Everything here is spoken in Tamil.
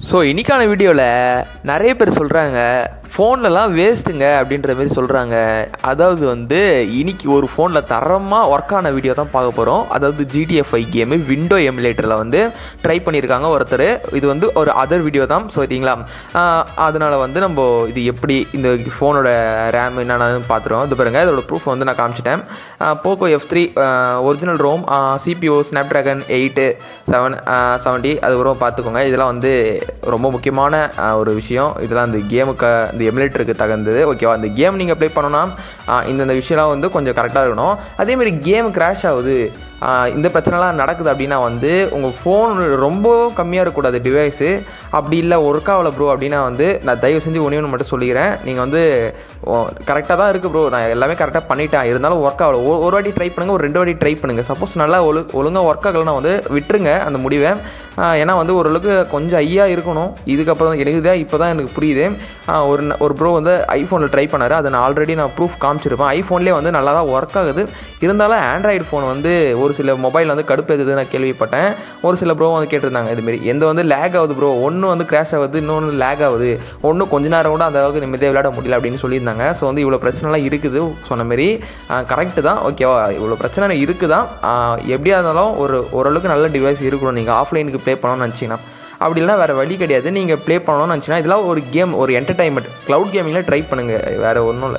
ஸோ இன்னைக்கான வீடியோவில் நிறைய பேர் சொல்கிறாங்க ஃபோன்லலாம் வேஸ்ட்டுங்க அப்படின்ற மாதிரி சொல்கிறாங்க அதாவது வந்து இன்னைக்கு ஒரு ஃபோனில் தரமாக ஒர்க் ஆன வீடியோ தான் பார்க்க போகிறோம் அதாவது ஜிடிஎஃப்ஐ கேமு விண்டோ எமுலேட்டரில் வந்து ட்ரை பண்ணியிருக்காங்க ஒருத்தர் இது வந்து ஒரு அதர் வீடியோ தான் ஸோ சரிங்களா அதனால் வந்து நம்ம இது எப்படி இந்த ஃபோனோட ரேம் என்னென்னு பார்த்துருவோம் இது பாருங்கள் இதோட ப்ரூஃப் வந்து நான் காமிச்சிட்டேன் Poco F three original ROM CPU Snapdragon eight seven seventy அதுக்கப்புறம் பார்த்துக்கோங்க இதெல்லாம் வந்து ரொம்ப முக்கியமான ஆஹ், ஒரு விஷயம் இதெல்லாம் இந்த கேமுக்கு இந்த எமுலேட்டருக்கு தகுந்தது ஓகேவா அந்த கேம் நீங்கள் ப்ளே பண்ணோன்னா ஆஹ், இந்தந்த விஷயம்லாம் வந்து கொஞ்சம் கரெக்டாக இருக்கணும் அதேமாதிரி கேம் கிராஷ் ஆகுது ஆஹ், இந்த பிரச்சனைலாம் நடக்குது அப்படின்னா வந்து உங்கள் ஃபோன் ரொம்ப கம்மியாக இருக்கக்கூடாது டிவைஸு அப்படி இல்லை ஒர்க் ஆகல ப்ரோ அப்படின்னா வந்து நான் தயவு செஞ்சு ஒன்றே ஒன்று மட்டும் சொல்லிக்கிறேன் நீங்கள் வந்து கரெக்டாக தான் இருக்குது ப்ரோ நான் எல்லாமே கரெக்டாக பண்ணிட்டேன் இருந்தாலும் ஒர்க் ஆகல ஒரு ஒரு வாட்டி ட்ரை பண்ணுங்கள் ஒரு ரெண்டு வாட்டி ட்ரை பண்ணுங்கள் சப்போஸ் நல்லா ஒழு ஒழுங்காக ஒர்க் ஆகலைன்னா வந்து விட்டுருங்க அந்த முடிவை ஆஹ், ஏன்னா வந்து ஓரளவுக்கு கொஞ்சம் ஐயா இருக்கணும் இதுக்கப்புறம் தான் எனக்கு தான் இப்போ தான் எனக்கு புரியுது ஆஹ், ஒரு ந- ஒரு ப்ரோ வந்து ஐஃபோனில் ட்ரை பண்ணார் அதை நான் ஆல்ரெடி நான் ப்ரூஃப் காமிச்சிருப்பேன் ஐஃபோன்லேயே வந்து நல்லா தான் ஒர்க் ஆகுது இருந்தாலும் ஆண்ட்ராய்டு ஃபோன் வந்து ஒரு சில மொபைல் வந்து கடுப்பேதுன்னு நான் கேள்விப்பட்டேன் ஒரு சில ப்ரோ வந்து கேட்டிருந்தாங்க இதுமாரி எந்த வந்து லேக் ஆகுது ப்ரோ ஒன்று வந்து கிராஷ் ஆகுது இன்னொன்று லேக் ஆகுது ஒன்று கொஞ்ச நேரம் கூட அந்த அளவுக்கு நிம்மதியாக விளையாட முடியல அப்படின்னு சொல்லியிருந்தாங்க ஸோ வந்து இவ்வளோ பிரச்சனைலாம் இருக்குது சொன்ன மாரி கரெக்டு தான் ஓகேவா இவ்வளோ பிரச்சனை இருக்குது தான் எப்படியா இருந்தாலும் ஒரு ஓரளவுக்கு நல்ல டிவைஸ் இருக்கணும் நீங்கள் ஆஃப்லைனுக்கு ப்ளே பண்ணணும்னு நினச்சிங்கன்னா அப்படி இல்லைனா வேறு வழி கிடையாது நீங்கள் ப்ளே பண்ணணும்னு நினச்சிங்கன்னா இதெல்லாம் ஒரு கேம் ஒரு என்டர்டைன்மெண்ட் க்ளவுட் கேமிங்கில் ட்ரை பண்ணுங்கள் வேறு ஒன்றும் இல்லை